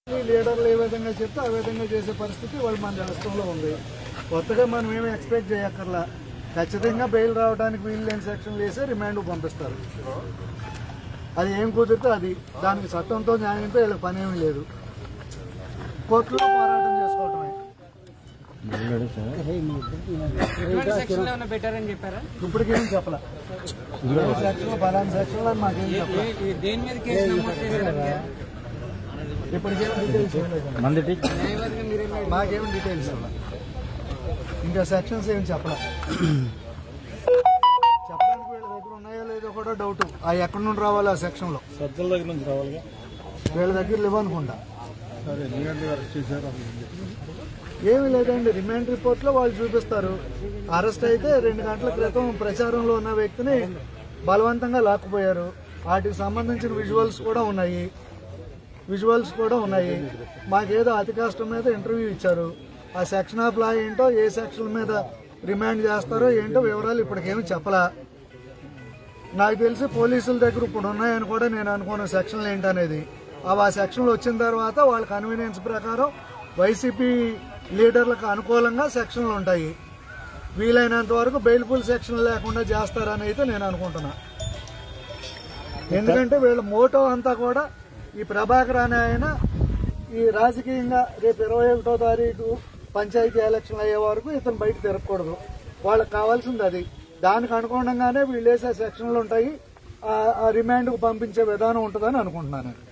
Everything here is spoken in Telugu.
ఈ లీడర్లు ఏ విధంగా చెప్తే ఆ విధంగా చేసే పరిస్థితి వాళ్ళు మన రాష్ట్రంలో ఉంది కొత్తగా మనం ఏమి ఎక్స్పెక్ట్ చేయక్కర్లా ఖచ్చితంగా బెయిల్ రావడానికి వీలు లేని సెక్షన్లు వేసి రిమాండ్ పంపిస్తారు అది ఏం కుదిరితే అది దానికి చట్టంతో న్యాయంతో వీళ్ళకి పని ఏమీ లేదు కోర్టులో పోరాటం చేసుకోవటమే ఎటువంటి సెక్షన్లో ఏమైనా పెట్టారని చెప్పారా ఇప్పటికేం చెప్పలే సెక్షన్ ఫలానా సెక్షన్ అని మాకేం చెప్పలే ఏ- ఏ- దేని మీద కేసు నమోదు చేశారంటే ఇప్పటికేం డీటెయిల్స్ ఇవ్వలేదు న్యాయవాదిగా మీరేం మాకేం డీటెయిల్స్ ఇవ్వలేదు ఇంకా సెక్షన్స్ ఏమి చెప్పలే చెప్పడానికి వీళ్ళ దగ్గర ఉన్నాయో లేదో కూడా డౌట్ ఆ ఎక్కడి నుండి రావాలి ఆ సెక్షన్లో సజ్జల దగ్గర నుంచి రావాలిగా వీళ్ళ దగ్గర లేవనుకుంటా సరే ఎందుకంటే అరెస్ట్ చేశారు ఏమీ లేదండి రిమాండ్ రిపోర్ట్ లో వాళ్ళు చూపిస్తారు అరెస్ట్ అయితే రెండు గంటల క్రితం ప్రచారంలో ఉన్న వ్యక్తిని బలవంతంగా లాక్కుపోయారు వాటికి సంబంధించిన విజువల్స్ కూడా ఉన్నాయి విజువల్స్ కూడా ఉన్నాయి మాకేదో అతి కష్టం మీద ఇంటర్వ్యూ ఇచ్చారు ఆ సెక్షన్ ఆఫ్ లా ఏంటో ఏ సెక్షన్ మీద రిమాండ్ చేస్తారో ఏంటో వివరాలు ఇప్పటికేమీ చెప్పలా నాకు తెలిసి పోలీసుల దగ్గర ఇప్పుడు ఉన్నాయని కూడా నేను అనుకున్న సెక్షన్లు ఏంటనేది అవి ఆ సెక్షన్లు వచ్చిన తర్వాత వాళ్ళ కన్వీనియన్స్ ప్రకారం వైసీపీ లీడర్లకు అనుకూలంగా సెక్షన్లు ఉంటాయి వీలైనంత వరకు బెయిల్ఫుల్ సెక్షన్ లేకుండా చేస్తారని అయితే నేను అనుకుంటున్నా ఎందుకంటే వీళ్ళ మోటో అంతా కూడా ఈ ప్రభాకర్ అనే ఆయన ఈ రాజకీయంగా రేపు ఇరవై ఒకటో తారీఖు పంచాయతీ ఎలక్షన్ అయ్యే వరకు ఇతను బయట తిరగకూడదు వాళ్ళకి కావాల్సింది అది దానికి అనుగుణంగానే వీళ్ళు వేసే సెక్షన్లు ఉంటాయి ఆ రిమాండ్కు పంపించే విధానం ఉంటుందని అనుకుంటున్నాను